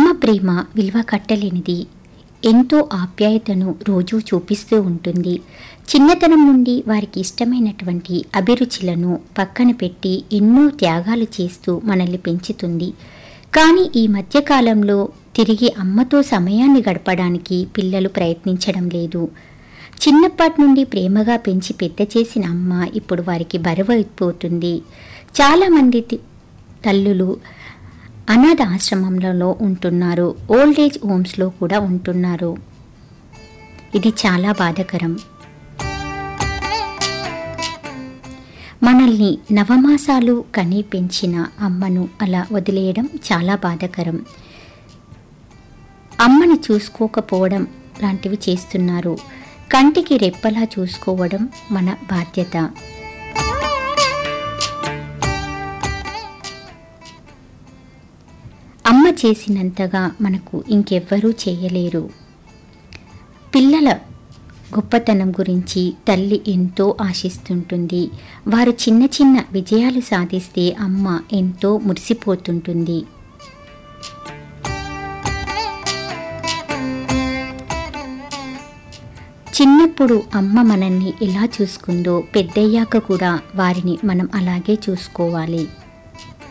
అమ్మ ప్రేమ విలువ కట్టలేనిది ఎంతో ఆప్యాయతను రోజూ చూపిస్తూ ఉంటుంది చిన్నతనం నుండి వారికి ఇష్టమైనటువంటి అభిరుచులను పక్కన పెట్టి ఎన్నో త్యాగాలు చేస్తూ మనల్ని పెంచుతుంది కానీ ఈ మధ్యకాలంలో తిరిగి అమ్మతో సమయాన్ని గడపడానికి పిల్లలు ప్రయత్నించడం లేదు చిన్నప్పటి నుండి ప్రేమగా పెంచి పెద్ద చేసిన అమ్మ ఇప్పుడు వారికి బరువైపోతుంది చాలామంది తి- తల్లులు అనాథ ఆశ్రమంలో ఉంటున్నారు ఓల్డ్ ఏజ్ హోమ్స్లో కూడా ఉంటున్నారు ఇది చాలా బాధాకరం మనల్ని నవమాసాలు కని పెంచిన అమ్మను అలా వదిలేయడం చాలా బాధాకరం అమ్మని చూసుకోకపోవడం లాంటివి చేస్తున్నారు కంటికి రెప్పలా చూసుకోవడం మన బాధ్యత అమ్మ చేసినంతగా మనకు ఇంకెవ్వరూ చేయలేరు పిల్లల గొప్పతనం గురించి తల్లి ఎంతో ఆశిస్తుంటుంది వారు చిన్న చిన్న విజయాలు సాధిస్తే అమ్మ ఎంతో మురిసిపోతుంటుంది చిన్నప్పుడు అమ్మ మనల్ని ఎలా చూసుకుందో పెద్దయ్యాక కూడా వారిని మనం అలాగే చూసుకోవాలి